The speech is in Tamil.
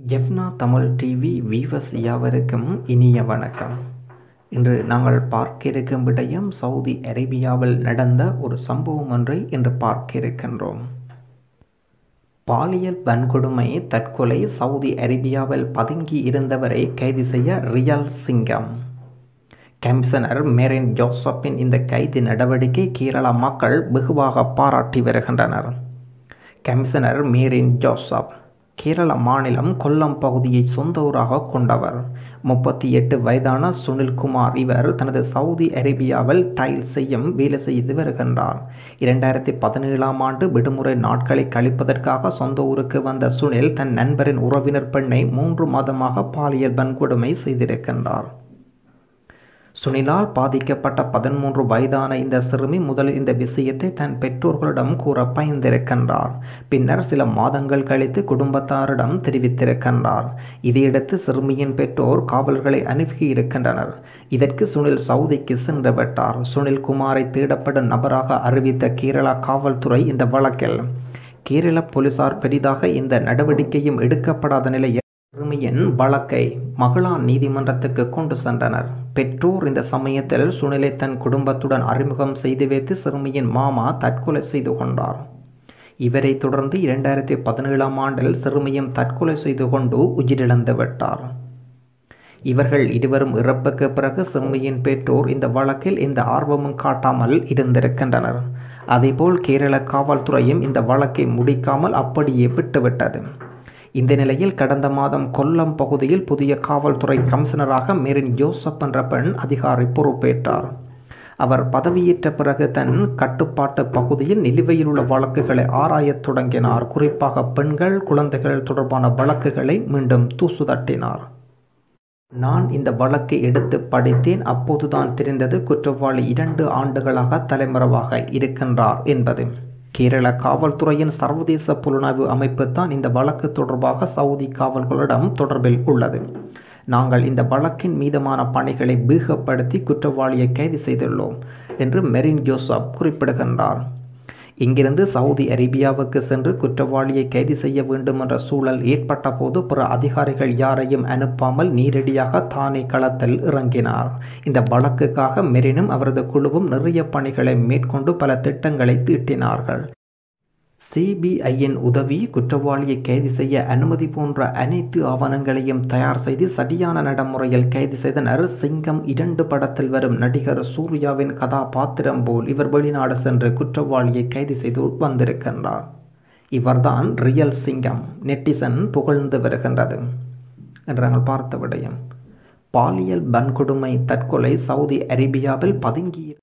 ஜெஃப்னா தமிழ் டிவி வீவர்ஸ் யாவருக்கும் இனிய வணக்கம் இன்று நாங்கள் பார்க்க இருக்கும் விடயம் சவுதி அரேபியாவில் நடந்த ஒரு சம்பவம் ஒன்றை இன்று பார்க்க இருக்கின்றோம் பாலியல் வன்கொடுமை தற்கொலை சவுதி அரேபியாவில் பதுங்கி இருந்தவரை கைது செய்ய ரியல் சிங்கம் கமிஷனர் மேரின் ஜோசப்பின் இந்த கைது நடவடிக்கை கேரள மக்கள் வெகுவாக பாராட்டி வருகின்றனர் கமிஷனர் மேரின் ஜோசப் கேரள மாநிலம் கொல்லம் பகுதியை சொந்த ஊராக கொண்டவர் முப்பத்தி எட்டு வயதான சுனில்குமார் இவர் தனது சவுதி அரேபியாவில் டைல் செய்யும் வேலை செய்து வருகின்றார் இரண்டாயிரத்தி பதினேழாம் ஆண்டு விடுமுறை நாட்களை கழிப்பதற்காக சொந்த ஊருக்கு வந்த சுனில் தன் நண்பரின் உறவினர் பெண்ணை மூன்று மாதமாக பாலியல் வன்கொடுமை செய்திருக்கின்றார் சுனிலால் பாதிக்கப்பட்ட பதிமூன்று வயதான இந்த சிறுமி முதலில் இந்த விஷயத்தை தன் பெற்றோர்களிடம் கூற பயந்திருக்கின்றார் பின்னர் சில மாதங்கள் கழித்து குடும்பத்தாரிடம் தெரிவித்திருக்கின்றார் இதையடுத்து சிறுமியின் பெற்றோர் காவல்களை அனுப்பியிருக்கின்றனர் இதற்கு சுனில் சவுதிக்கு சென்று விட்டார் சுனில் குமாரை தேடப்படும் நபராக அறிவித்த கேரளா காவல்துறை இந்த வழக்கில் கேரள போலீசார் பெரிதாக இந்த நடவடிக்கையும் எடுக்கப்படாத நிலையில் சிறுமியின் வழக்கை மகளான் நீதிமன்றத்துக்கு கொண்டு சென்றனர் பெற்றோர் இந்த சமயத்தில் சுனிலை தன் குடும்பத்துடன் அறிமுகம் செய்து வைத்து சிறுமியின் மாமா தற்கொலை செய்து கொண்டார் இவரை தொடர்ந்து இரண்டாயிரத்தி பதினேழாம் ஆண்டில் சிறுமியும் தற்கொலை செய்து கொண்டு உயிரிழந்து விட்டார் இவர்கள் இருவரும் இறப்புக்கு பிறகு சிறுமியின் பெற்றோர் இந்த வழக்கில் எந்த ஆர்வமும் காட்டாமல் இருந்திருக்கின்றனர் அதேபோல் கேரள காவல்துறையும் இந்த வழக்கை முடிக்காமல் அப்படியே விட்டுவிட்டது இந்த நிலையில் கடந்த மாதம் கொல்லம் பகுதியில் புதிய காவல்துறை கமிஷனராக மெரின் ஜோசப் என்ற பெண் அதிகாரி பொறுப்பேற்றார் அவர் பதவியேற்ற பிறகு தன் கட்டுப்பாட்டு பகுதியில் நிலுவையில் உள்ள வழக்குகளை ஆராயத் தொடங்கினார் குறிப்பாக பெண்கள் குழந்தைகள் தொடர்பான வழக்குகளை மீண்டும் தூசு தட்டினார் நான் இந்த வழக்கை எடுத்து படித்தேன் அப்போதுதான் தெரிந்தது குற்றவாளி இரண்டு ஆண்டுகளாக தலைமறைவாக இருக்கின்றார் என்பது கேரள காவல்துறையின் சர்வதேச புலனாய்வு அமைப்பு தான் இந்த வழக்கு தொடர்பாக சவுதி காவல்களிடம் தொடர்பில் உள்ளது நாங்கள் இந்த வழக்கின் மீதமான பணிகளை வேகப்படுத்தி குற்றவாளியை கைது செய்துள்ளோம் என்று மெரின் ஜோசப் குறிப்பிடுகின்றார் இங்கிருந்து சவுதி அரேபியாவுக்கு சென்று குற்றவாளியை கைது செய்ய வேண்டும் என்ற சூழல் ஏற்பட்ட போது பிற அதிகாரிகள் யாரையும் அனுப்பாமல் நேரடியாக தானே களத்தில் இறங்கினார் இந்த வழக்குக்காக மெரினும் அவரது குழுவும் நிறைய பணிகளை மேற்கொண்டு பல திட்டங்களை தீட்டினார்கள் சிபிஐயின் உதவி குற்றவாளியை கைது செய்ய அனுமதி போன்ற அனைத்து ஆவணங்களையும் தயார் செய்து சரியான நடைமுறையில் கைது செய்தனர் சிங்கம் இரண்டு படத்தில் வரும் நடிகர் சூர்யாவின் கதாபாத்திரம் போல் இவர் வெளிநாடு சென்று குற்றவாளியை கைது செய்து வந்திருக்கின்றார் இவர்தான் ரியல் சிங்கம் நெட்டிசன் புகழ்ந்து வருகின்றது என்று நாங்கள் பார்த்த விடயம் பாலியல் வன்கொடுமை தற்கொலை சவுதி அரேபியாவில் பதுங்கி